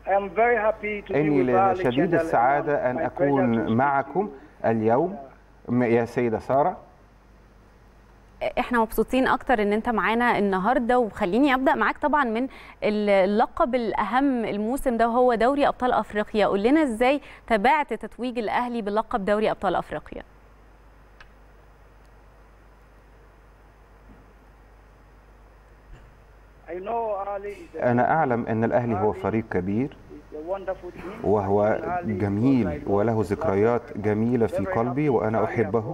إني لشديد السعادة أن أكون معكم اليوم يا سيدة سارة احنا مبسوطين اكتر ان انت معانا النهارده وخليني ابدا معاك طبعا من اللقب الاهم الموسم ده وهو دوري ابطال افريقيا قول لنا ازاي تابعت تتويج الاهلي بلقب دوري ابطال افريقيا أنا أعلم أن الأهلي هو فريق كبير وهو جميل وله ذكريات جميلة في قلبي وأنا أحبه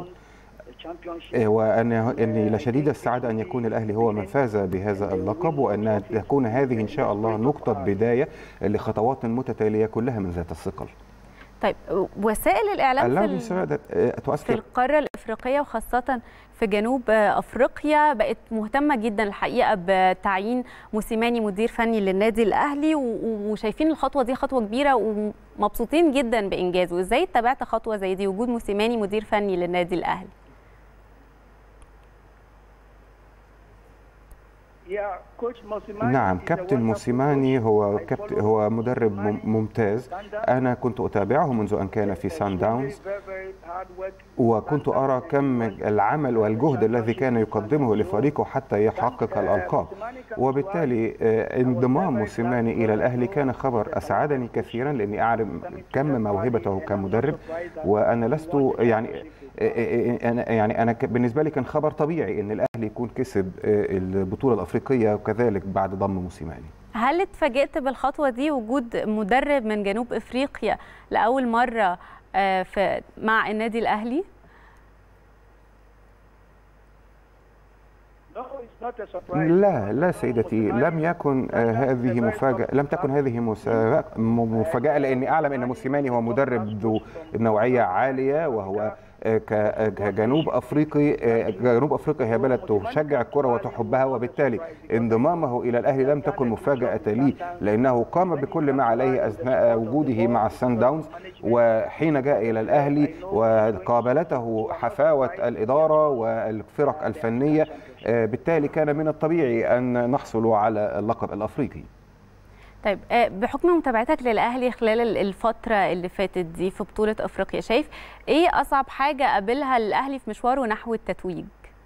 وأنا أني لشديد السعادة أن يكون الأهلي هو من فاز بهذا اللقب وأن تكون هذه إن شاء الله نقطة بداية لخطوات متتالية كلها من ذات الثقل طيب وسائل الاعلام في, في القاره الافريقيه وخاصه في جنوب افريقيا بقت مهتمه جدا الحقيقه بتعيين موسيماني مدير فني للنادي الاهلي وشايفين الخطوه دي خطوه كبيره ومبسوطين جدا بانجازه ازاي تابعت خطوه زي دي وجود موسيماني مدير فني للنادي الاهلي نعم كابتن موسيماني هو كابتن هو مدرب ممتاز انا كنت اتابعه منذ ان كان في سان داونز وكنت ارى كم العمل والجهد الذي كان يقدمه لفريقه حتى يحقق الالقاب وبالتالي انضمام موسيماني الى الاهلي كان خبر اسعدني كثيرا لاني اعرف كم موهبته كمدرب وانا لست يعني انا يعني انا بالنسبه لي كان خبر طبيعي ان الاهلي يكون كسب البطوله الافريقيه وكذلك بعد ضم موسيماني هل اتفاجئت بالخطوه دي وجود مدرب من جنوب افريقيا لاول مره في مع النادي الاهلي لا لا سيدتي لم يكن هذه مفاجأة لم تكن هذه مفاجأة لأني أعلم أن موسيماني هو مدرب ذو نوعية عالية وهو كجنوب افريقي جنوب افريقيا هي بلد تشجع الكره وتحبها وبالتالي انضمامه الى الاهلي لم تكن مفاجاه لي لانه قام بكل ما عليه اثناء وجوده مع السان داونز وحين جاء الى الاهلي وقابلته حفاوه الاداره والفرق الفنيه بالتالي كان من الطبيعي ان نحصل على اللقب الافريقي طيب بحكم متابعتك للاهلي خلال الفتره اللي فاتت دي في بطوله افريقيا شايف ايه اصعب حاجه قابلها الاهلي في مشواره نحو التتويج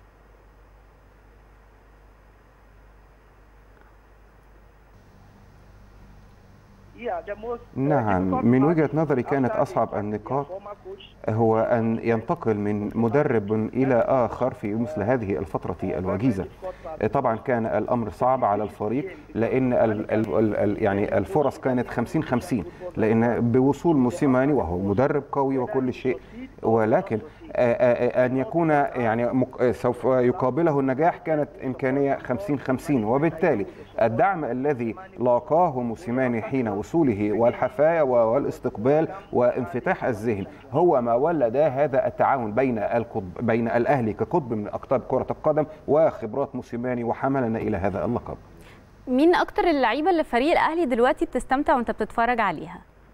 نعم من وجهة نظري كانت أصعب النقاط هو أن ينتقل من مدرب إلى آخر في مثل هذه الفترة الوجيزة طبعا كان الأمر صعب على الفريق لأن ال ال ال يعني الفرص كانت 50 50 لأن بوصول موسيماني وهو مدرب قوي وكل شيء ولكن أن يكون يعني سوف يقابله النجاح كانت إمكانية 50 50 وبالتالي الدعم الذي لاقاه موسيماني حين وصوله والحفاية والاستقبال وانفتاح الذهن هو ما ولد هذا التعاون بين القطب بين الأهلي كقطب من أقطاب كرة القدم وخبرات موسيماني وحملنا إلى هذا اللقب مين أكتر اللعيبة اللي فريق الأهلي دلوقتي بتستمتع وأنت بتتفرج عليها؟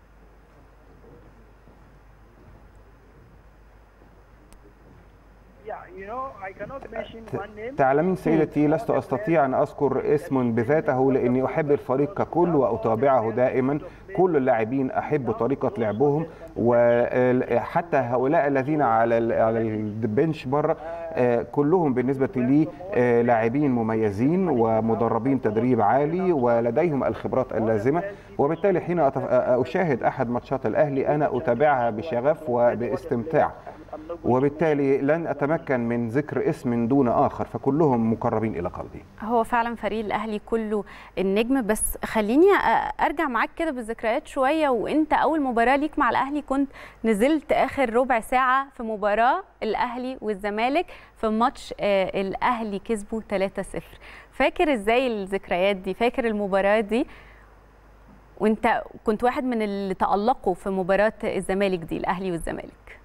تعلمين سيدتي لست استطيع ان اذكر اسم بذاته لاني احب الفريق ككل واتابعه دائما كل اللاعبين احب طريقه لعبهم وحتى هؤلاء الذين على على البنش بره كلهم بالنسبه لي لاعبين مميزين ومدربين تدريب عالي ولديهم الخبرات اللازمه وبالتالي حين اشاهد احد ماتشات الاهلي انا اتابعها بشغف وباستمتاع وبالتالي لن اتمكن من ذكر اسم دون اخر فكلهم مقربين الى قلبي هو فعلا فريق الاهلي كله النجم بس خليني ارجع معاك كده بالذكريات شويه وانت اول مباراه ليك مع الاهلي كنت نزلت اخر ربع ساعه في مباراه الاهلي والزمالك في ماتش الاهلي كسبوا 3-0 فاكر ازاي الذكريات دي فاكر المباراه دي وانت كنت واحد من اللي تالقوا في مباراه الزمالك دي الاهلي والزمالك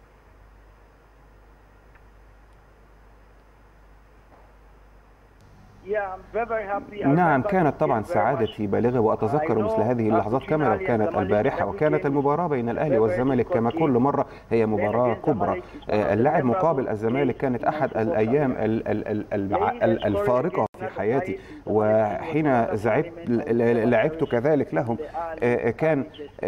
نعم كانت طبعا سعادتي بالغة وأتذكر مثل هذه اللحظات كما لو كانت البارحة وكانت المباراة بين الأهلي والزمالك كما كل مرة هي مباراة كبرى اللاعب مقابل الزمالك كانت أحد الأيام الفارقة في حياتي وحين زعبت لعبت كذلك لهم كان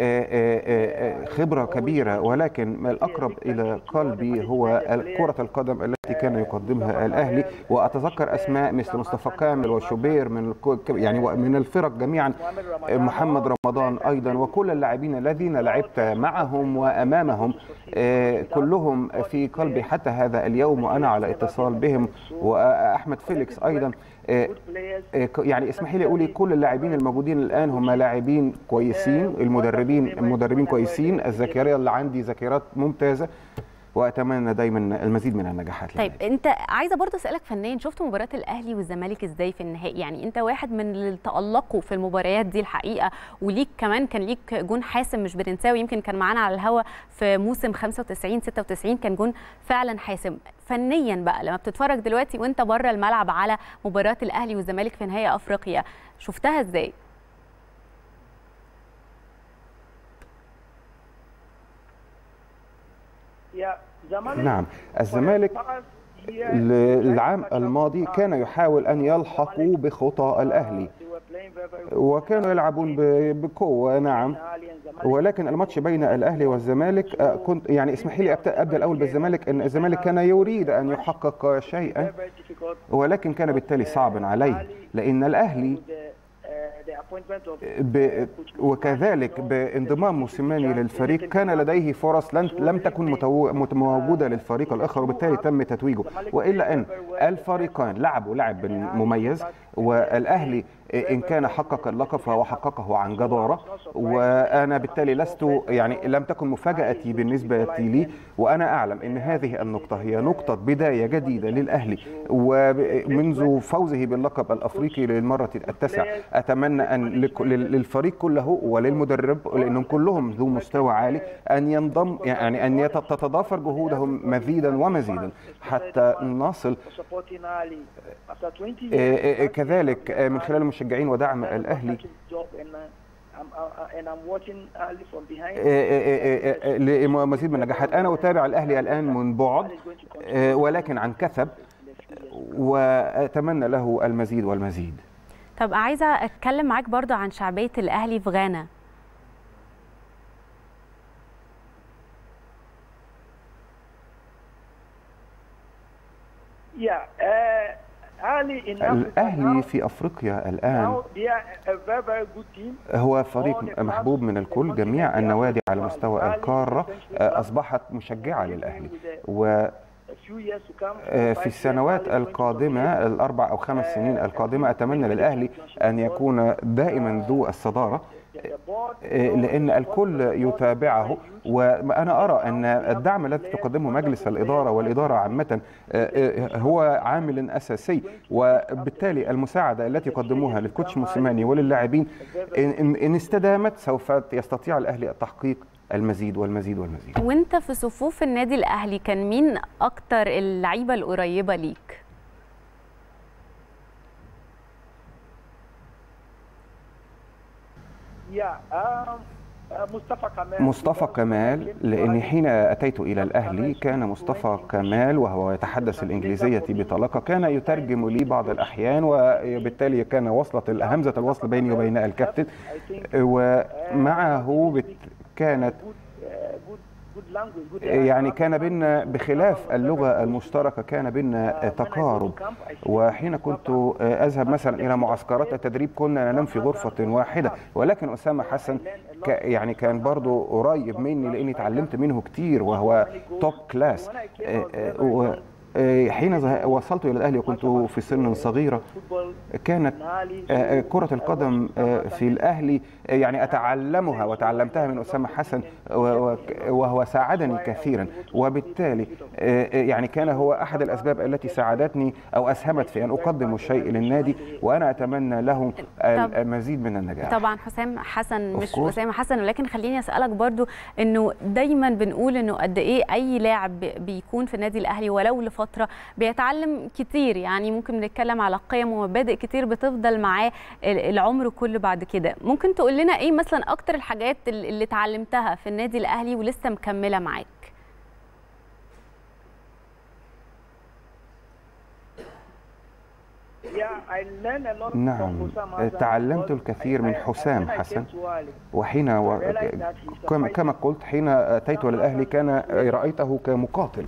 خبرة كبيرة ولكن ما الأقرب إلى قلبي هو كرة القدم التي كان يقدمها الأهلي وأتذكر أسماء مثل مصطفى كامل وشوبير من يعني من الفرق جميعا محمد رمضان أيضا وكل اللاعبين الذين لعبت معهم وأمامهم كلهم في قلبي حتى هذا اليوم وأنا على اتصال بهم وأحمد فيليكس أيضا يعني اسمحي لي اقولي كل اللاعبين الموجودين الان هم لاعبين كويسين المدربين المدربين كويسين الذاكره اللي عندي ذاكرات ممتازه واتمنى دايما المزيد من النجاحات طيب انت عايزه برضه اسالك فنيا شفت مباراه الاهلي والزمالك ازاي في النهائي يعني انت واحد من اللي تالقوا في المباريات دي الحقيقه وليك كمان كان ليك جون حاسم مش بننساه ويمكن كان معانا على الهوا في موسم 95 96 كان جون فعلا حاسم فنيا بقى لما بتتفرج دلوقتي وانت بره الملعب على مباراه الاهلي والزمالك في نهائي افريقيا شفتها ازاي نعم الزمالك العام الماضي كان يحاول أن يلحقوا بخطى الأهلي وكانوا يلعبون بقوة نعم ولكن الماتش بين الأهلي والزمالك كنت يعني اسمحي لي أبدأ الأول بالزمالك أن الزمالك كان يريد أن يحقق شيئا ولكن كان بالتالي صعبا عليه لأن الأهلي ب... وكذلك بانضمام موسيماني للفريق كان لديه فرص لن... لم تكن متو... موجوده للفريق الاخر وبالتالي تم تتويجه والا ان الفريقان لعبوا لعب مميز والاهلي ان كان حقق اللقب فهو حققه عن جداره وانا بالتالي لست يعني لم تكن مفاجاتي بالنسبه لي وانا اعلم ان هذه النقطه هي نقطه بدايه جديده للاهلي ومنذ فوزه باللقب الافريقي للمره التاسعه اتمنى ان للفريق كله وللمدرب لانهم كلهم ذو مستوى عالي ان ينضم يعني ان تتضافر جهودهم مزيدا ومزيدا حتى نصل كذلك من خلال المشجعين ودعم الاهلي لمزيد من النجاحات انا اتابع الاهلي الان من بعد ولكن عن كثب واتمنى له المزيد والمزيد طب عايزه اتكلم معاك برضو عن شعبيه الاهلي في غانا الأهلي في أفريقيا الآن هو فريق محبوب من الكل جميع النوادي على مستوى القارة أصبحت مشجعة للأهلي و في السنوات القادمة الأربع أو خمس سنين القادمة أتمنى للأهلي أن يكون دائما ذو الصدارة لأن الكل يتابعه وأنا أرى أن الدعم الذي تقدمه مجلس الإدارة والإدارة عامة هو عامل أساسي وبالتالي المساعدة التي يقدموها للكوتش موسيماني وللاعبين إن استدامت سوف يستطيع الأهلي التحقيق المزيد والمزيد والمزيد وانت في صفوف النادي الاهلي كان مين اكتر اللعيبه القريبه ليك مصطفى كمال مصطفى كمال لاني حين اتيت الى الاهلي كان مصطفى كمال وهو يتحدث الانجليزيه بطلاقه كان يترجم لي بعض الاحيان وبالتالي كان وصلت همزه الوصل بيني وبين الكابتن ومعه بت كانت يعني كان بينا بخلاف اللغة المشتركة كان بينا تقارب وحين كنت أذهب مثلا إلى معسكرات التدريب كنا ننام في غرفة واحدة ولكن أسامة حسن يعني كان برضو قريب مني لأني تعلمت منه كتير وهو توب كلاس حين وصلت الى الاهلي وكنت في سن صغيره كانت كره القدم في الاهلي يعني اتعلمها وتعلمتها من اسامه حسن وهو ساعدني كثيرا وبالتالي يعني كان هو احد الاسباب التي ساعدتني او اسهمت في ان اقدم الشيء للنادي وانا اتمنى له المزيد من النجاح طبعا حسام حسن مش اسامه حسن ولكن خليني اسالك برضو انه دايما بنقول انه قد ايه اي لاعب بيكون في النادي الاهلي ولو فتره بيتعلم كتير يعني ممكن نتكلم على قيم ومبادئ كتير بتفضل معاه العمر كله بعد كده ممكن تقول لنا ايه مثلا اكتر الحاجات اللي اتعلمتها في النادي الاهلي ولسه مكمله معاك نعم تعلمت الكثير من حسام حسن وحين و... كما كما قلت حين أتيت للأهلي كان رأيته كمقاتل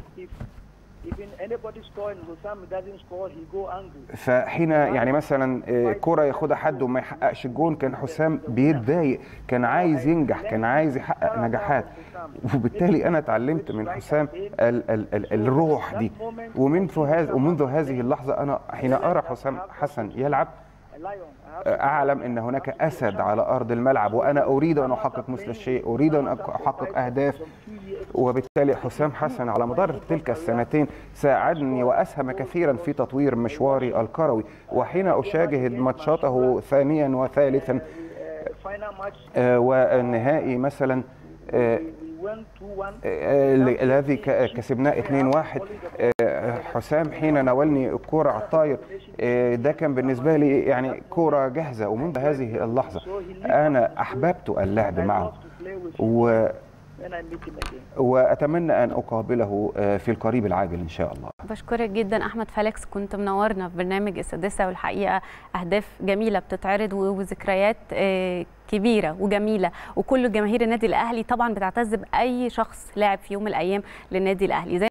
فحين يعني مثلا كرة ياخدها حد وما يحققش الجون كان حسام بيتضايق كان عايز ينجح كان عايز يحقق نجاحات وبالتالي انا اتعلمت من حسام ال ال ال الروح دي ومنذ هذا ومنذ هذه اللحظه انا حين ارى حسام حسن يلعب اعلم ان هناك اسد على ارض الملعب وانا اريد ان احقق مثل الشيء اريد ان احقق اهداف وبالتالي حسام حسن على مدار تلك السنتين ساعدني واسهم كثيرا في تطوير مشواري الكروي وحين اشاهد ماتشاته ثانيا وثالثا والنهائي مثلا الذي كسبناه 2-1 حسام حين ناولني الكرة على الطاير ده كان بالنسبة لي يعني كرة جاهزة ومنذ هذه اللحظة أنا أحببت اللعب معه و واتمنى ان اقابله في القريب العاجل ان شاء الله بشكرك جدا احمد فالكس كنت منورنا في برنامج السادسه والحقيقه اهداف جميله بتتعرض وذكريات كبيره وجميله وكل جماهير النادي الاهلي طبعا بتعتز باي شخص لاعب في يوم من الايام للنادي الاهلي زي